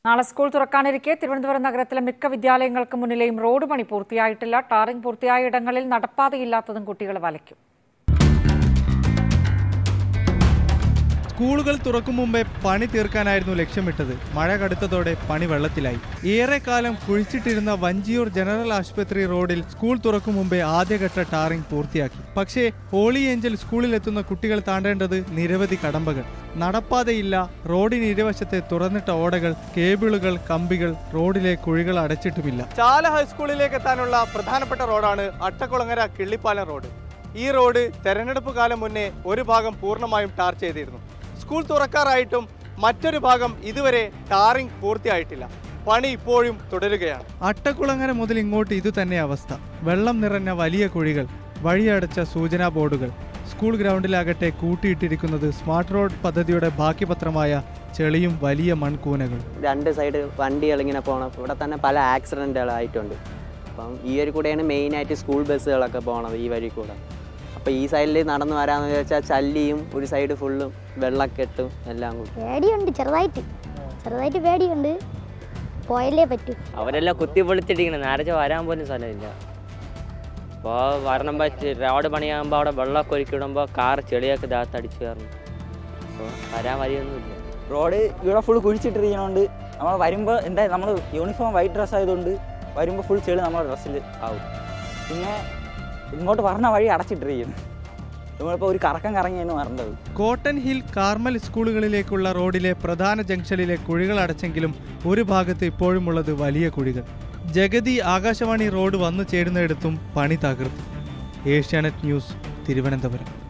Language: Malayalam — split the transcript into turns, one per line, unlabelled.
നാളെ സ്കൂൾ തുറക്കാനിരിക്കെ തിരുവനന്തപുരം നഗരത്തിലെ മിക്ക വിദ്യാലയങ്ങൾക്ക് മുന്നിലെയും റോഡ് പണി പൂർത്തിയായിട്ടില്ല ടാറിംഗ് പൂർത്തിയായ ഇടങ്ങളിൽ നടപ്പാതയില്ലാത്തതും കുട്ടികളെ വലയ്ക്കും
സ്കൂളുകൾ തുറക്കും മുമ്പേ പണി തീർക്കാനായിരുന്നു ലക്ഷ്യമിട്ടത് മഴ കടുത്തതോടെ പണി വെള്ളത്തിലായി ഏറെക്കാലം കുഴിച്ചിട്ടിരുന്ന വഞ്ചിയൂർ ജനറൽ ആശുപത്രി റോഡിൽ സ്കൂൾ തുറക്കും മുമ്പേ ആദ്യഘട്ട ടാറിംഗ് പൂർത്തിയാക്കി പക്ഷേ ഹോളി ഏഞ്ചൽ സ്കൂളിലെത്തുന്ന കുട്ടികൾ താണ്ടേണ്ടത് നിരവധി കടമ്പകൾ നടപ്പാതയില്ല റോഡിന് ഇരുവശത്തെ തുറന്നിട്ട ഓടകൾ കേബിളുകൾ കമ്പികൾ റോഡിലെ കുഴികൾ അടച്ചിട്ടുമില്ല ചാല ഹൈസ്കൂളിലേക്ക് എത്താനുള്ള പ്രധാനപ്പെട്ട റോഡാണ് അട്ടക്കുളങ്ങര കിള്ളിപ്പാലം റോഡ് ഈ റോഡ് തെരഞ്ഞെടുപ്പ് കാലം മുന്നേ ഒരു ഭാഗം പൂർണ്ണമായും ടാർ ചെയ്തിരുന്നു സ്കൂൾ തുറക്കാറായിട്ടും മറ്റൊരു ഭാഗം ഇതുവരെ ടാറിംഗ് പൂർത്തിയായിട്ടില്ല പണി ഇപ്പോഴും തുടരുകയാണ് അട്ടക്കുളങ്ങര മുതൽ ഇങ്ങോട്ട് ഇത് തന്നെ അവസ്ഥ വെള്ളം നിറഞ്ഞ വലിയ കുഴികൾ വഴിയടച്ച സൂചനാ ബോർഡുകൾ സ്കൂൾ ഗ്രൗണ്ടിലാകട്ടെ കൂട്ടിയിട്ടിരിക്കുന്നത് സ്മാർട്ട് റോഡ് പദ്ധതിയുടെ ബാക്കി പത്രമായ ചെളിയും വലിയ മൺകൂനകളും
രണ്ട് സൈഡ് വണ്ടികൾ ഇങ്ങനെ പോകണം ഇവിടെ തന്നെ പല ആക്സിഡൻറ്റുകളായിട്ടുണ്ട് അപ്പം ഈ ഒരു കൂടെയാണ് മെയിനായിട്ട് സ്കൂൾ ബസ്സുകളൊക്കെ പോണത് ഈ വഴി കൂടെ അപ്പോൾ ഈ സൈഡിൽ നടന്നു വരാമെന്ന് വെച്ചാൽ ചല്ലിയും ഒരു സൈഡ് ഫുള്ളും വെള്ളക്കെട്ടും എല്ലാം കൂടി
പേടിയുണ്ട് ചെറുതായിട്ട് ചെറുതായിട്ട് പേടിയുണ്ട് പോയല്ലേ പറ്റൂ
അവരെല്ലാം കുത്തി പൊളിച്ചിട്ടിരിക്കണം നേരത്തെ വരാൻ പോലും സ്ഥലമില്ല അപ്പോൾ വരണം പറ്റി റോഡ് പണിയാകുമ്പോൾ അവിടെ വെള്ളമൊക്കെ ഒരുക്കി വിടുമ്പോൾ കാർ ചെളിയൊക്കെ ദേഹത്ത് അടിച്ചു കയറുന്നു അപ്പോൾ വരാൻ വഴിയൊന്നുമില്ല
റോഡ് ഇവിടെ ഫുൾ കുഴിച്ചിട്ടിരിക്കണോണ്ട് നമ്മൾ വരുമ്പോൾ എന്താ നമ്മൾ യൂണിഫോം വൈറ്റ് ഡ്രസ്സ് ആയതുകൊണ്ട് വരുമ്പോൾ ഫുൾ ചെളി നമ്മുടെ ഡ്രസ്സിൽ ആവും പിന്നെ ഇങ്ങോട്ട് പറഞ്ഞ വഴി അടച്ചിട്ടിരിക്കുന്നു നമ്മളിപ്പോൾ ഒരു കറക്കം കറങ്ങിയാണ് വരേണ്ടത്
കോട്ടൺ ഹിൽ കാർമൽ സ്കൂളുകളിലേക്കുള്ള റോഡിലെ പ്രധാന ജംഗ്ഷനിലെ കുഴികൾ അടച്ചെങ്കിലും ഒരു ഭാഗത്ത് ഇപ്പോഴുമുള്ളത് വലിയ കുഴികൾ ജഗതി ആകാശവാണി റോഡ് വന്നു ചേരുന്നിടത്തും പണി തകർത്തു ഏഷ്യാനെറ്റ് ന്യൂസ് തിരുവനന്തപുരം